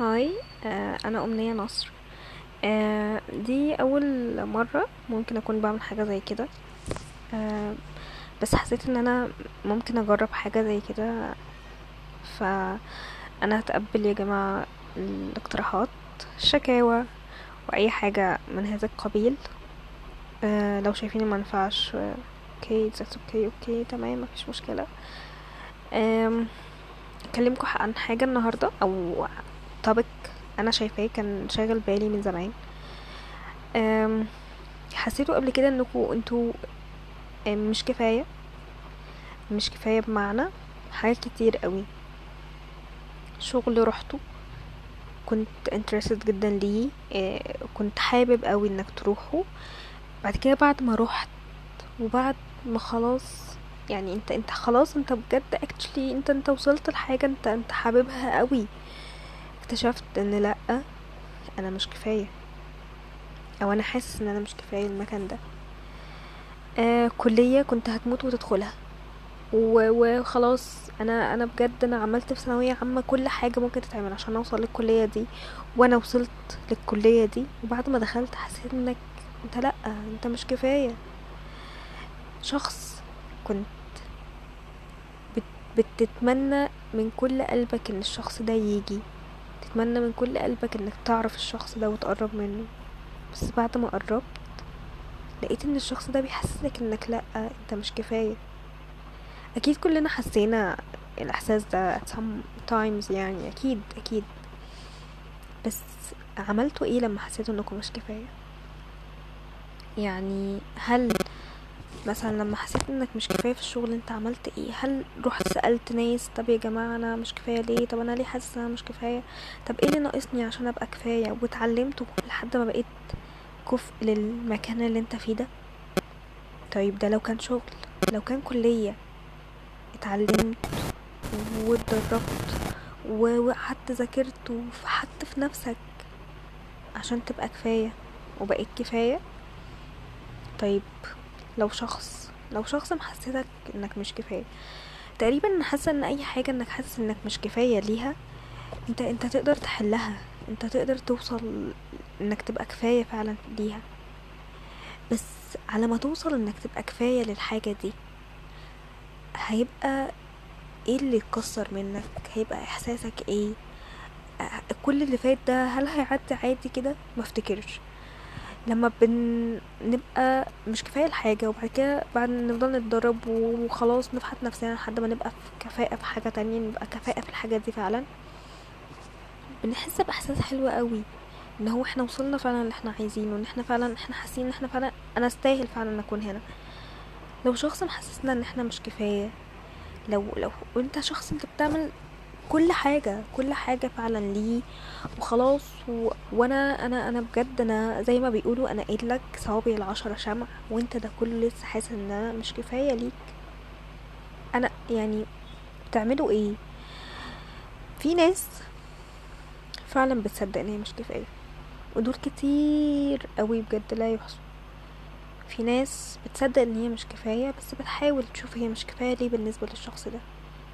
هاي آه انا امنية نصر آه دي اول مرة ممكن اكون بعمل حاجة زي كده آه بس حسيت ان انا ممكن اجرب حاجة زي كده فانا هتقبل يا جماعة الاقتراحات الشكاوى واي حاجة من هذا القبيل آه لو شايفين ما نفعش آه، اوكي that's اوكي اوكي تمام مفيش مشكلة آم، اكلمكم عن حاجة النهاردة او topic انا شايفاه كان شاغل بالي من زمان أم، حسيتوا قبل كده انكم انتوا أم، مش كفاية مش كفاية بمعنى حاجات كتير قوي شغل رحته كنت interested جدا ليه أه، كنت حابب قوي انك تروحه بعد كده بعد ما رحت وبعد ما خلاص يعني انت انت خلاص انت بجد actually انت انت وصلت لحاجة انت انت حاببها قوي اكتشفت ان لا انا مش كفاية او انا حاسس ان انا مش كفاية المكان ده آه كلية كنت هتموت وتدخلها و- وخلاص انا انا بجد انا عملت في ثانوية عامة كل حاجة ممكن تتعمل عشان اوصل للكلية دي وانا وصلت للكلية دي وبعد ما دخلت حسيت انك انت لا انت مش كفاية شخص كنت بت بتتمنى من كل قلبك ان الشخص ده يجي تتمنى من كل قلبك انك تعرف الشخص ده وتقرب منه بس بعد ما قربت لقيت ان الشخص ده بيحسسك انك لا انت مش كفاية اكيد كلنا حسينا الاحساس ده at some times يعني اكيد اكيد بس عملتوا ايه لما حسيتوا انكم مش كفاية يعني هل مثلا لما حسيت انك مش كفايه في الشغل انت عملت ايه هل رحت سالت ناس طب يا جماعه انا مش كفايه ليه طب انا ليه حاسس ان انا مش كفايه طب ايه اللي ناقصني عشان ابقى كفايه واتعلمت لحد ما بقيت كفء للمكان اللي انت فيه ده طيب ده لو كان شغل لو كان كليه اتعلمت واتدربت و- وقعدت ذاكرت وفحت في نفسك عشان تبقى كفايه وبقيت كفايه طيب لو شخص لو شخص محسسك انك مش كفايه تقريبا انا حاسه ان اي حاجه انك حاسس انك مش كفايه ليها انت انت تقدر تحلها انت تقدر توصل انك تبقى كفايه فعلا ليها بس على ما توصل انك تبقى كفايه للحاجه دي هيبقى ايه اللي اتكسر منك هيبقى احساسك ايه أه، كل اللي فات ده هل هيعدي عادي كده ما افتكرش لما بنبقى مش كفايه الحاجه وبعد كده بعد نفضل نتدرب وخلاص نفحت نفسنا لحد ما نبقى في كفاءه في حاجه تانية نبقى كفاءه في الحاجه دي فعلا بنحس باحساس حلو قوي ان هو احنا وصلنا فعلا اللي احنا عايزينه ان احنا فعلا احنا حاسين ان احنا فعلا انا استاهل فعلا اكون هنا لو شخص محسسنا ان احنا مش كفايه لو لو انت شخص انت بتعمل كل حاجة كل حاجة فعلا ليه وخلاص و... وانا انا انا بجد انا زي ما بيقولوا انا قايل لك صوابع العشرة شمع وانت ده كله لسه حاسس ان انا مش كفاية ليك انا يعني بتعملوا ايه في ناس فعلا بتصدق ان هي مش كفاية ودول كتير قوي بجد لا يحصوا في ناس بتصدق ان هي مش كفاية بس بتحاول تشوف هي مش كفاية ليه بالنسبة للشخص ده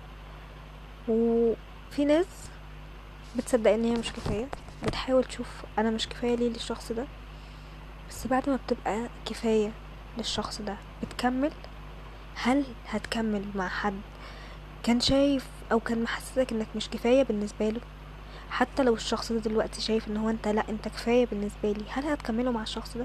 وفي ناس بتصدق ان هي مش كفاية بتحاول تشوف انا مش كفاية ليه للشخص ده بس بعد ما بتبقى كفاية للشخص ده بتكمل هل هتكمل مع حد كان شايف او كان محسسك انك مش كفاية بالنسبة له حتى لو الشخص ده دلوقتي شايف ان هو انت لا انت كفاية بالنسبة لي هل هتكمله مع الشخص ده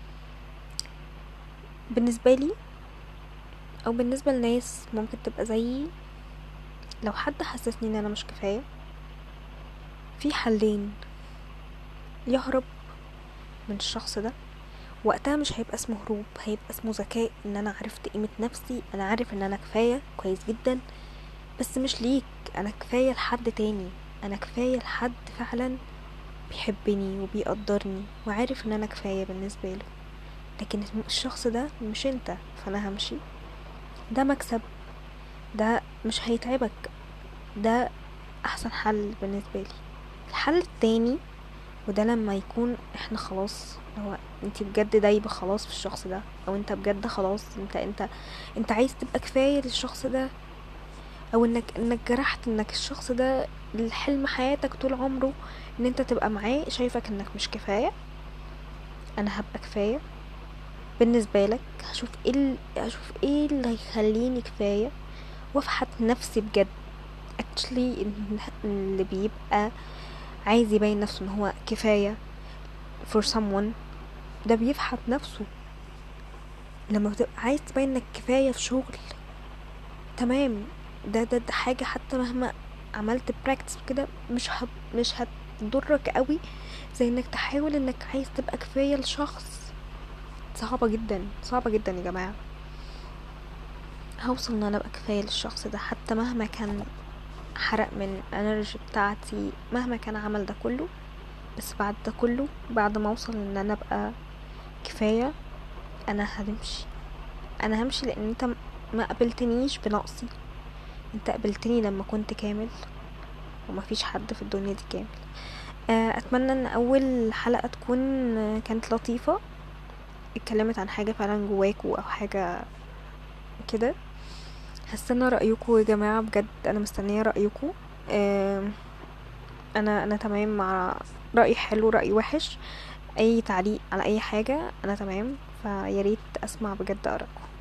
بالنسبة لي او بالنسبة لناس ممكن تبقى زيي لو حد حسسني ان انا مش كفاية في حلين يهرب من الشخص ده وقتها مش هيبقى اسمه هروب هيبقى اسمه ذكاء ان انا عرفت قيمة نفسي انا عارف ان انا كفاية كويس جدا بس مش ليك انا كفاية لحد تاني انا كفاية لحد فعلا بيحبني وبيقدرني وعارف ان انا كفاية بالنسبة له لكن الشخص ده مش انت فانا همشي ده مكسب ده مش هيتعبك ده احسن حل بالنسبة لي الحل التاني وده لما يكون احنا خلاص هو انت بجد دايبة خلاص في الشخص ده او انت بجد خلاص انت انت انت عايز تبقى كفاية للشخص ده او انك انك جرحت انك الشخص ده الحلم حياتك طول عمره ان انت تبقى معاه شايفك انك مش كفاية انا هبقى كفاية بالنسبة لك هشوف ايه ال- هشوف ايه اللي هيخليني كفاية وافحت نفسي بجد actually إن- اللي بيبقى عايز يبين نفسه ان هو كفاية for someone ده بيفحت نفسه لما بتبقى عايز تبين انك كفاية في شغل تمام ده ده, ده حاجة حتى مهما عملت براكتس كده مش هت مش هتضرك قوي زي انك تحاول انك عايز تبقى كفاية لشخص صعبة جدا صعبة جدا يا جماعة هوصل ان انا ابقى كفاية للشخص ده حتى مهما كان حرق من انرجي بتاعتي مهما كان عمل ده كله بس بعد ده كله بعد ما اوصل ان انا ابقى كفاية انا همشي انا همشي لان انت م- ما قبلتنيش بنقصي انت قبلتني لما كنت كامل ومفيش حد في الدنيا دي كامل آه، اتمنى ان اول حلقة تكون آه، كانت لطيفة اتكلمت عن حاجة فعلا جواكوا او حاجة كده هستنى رأيكم يا جماعة بجد انا مستنية رأيكم آه، انا انا تمام مع رأي حلو رأي وحش اي تعليق على اي حاجة انا تمام فياريت اسمع بجد ارائكم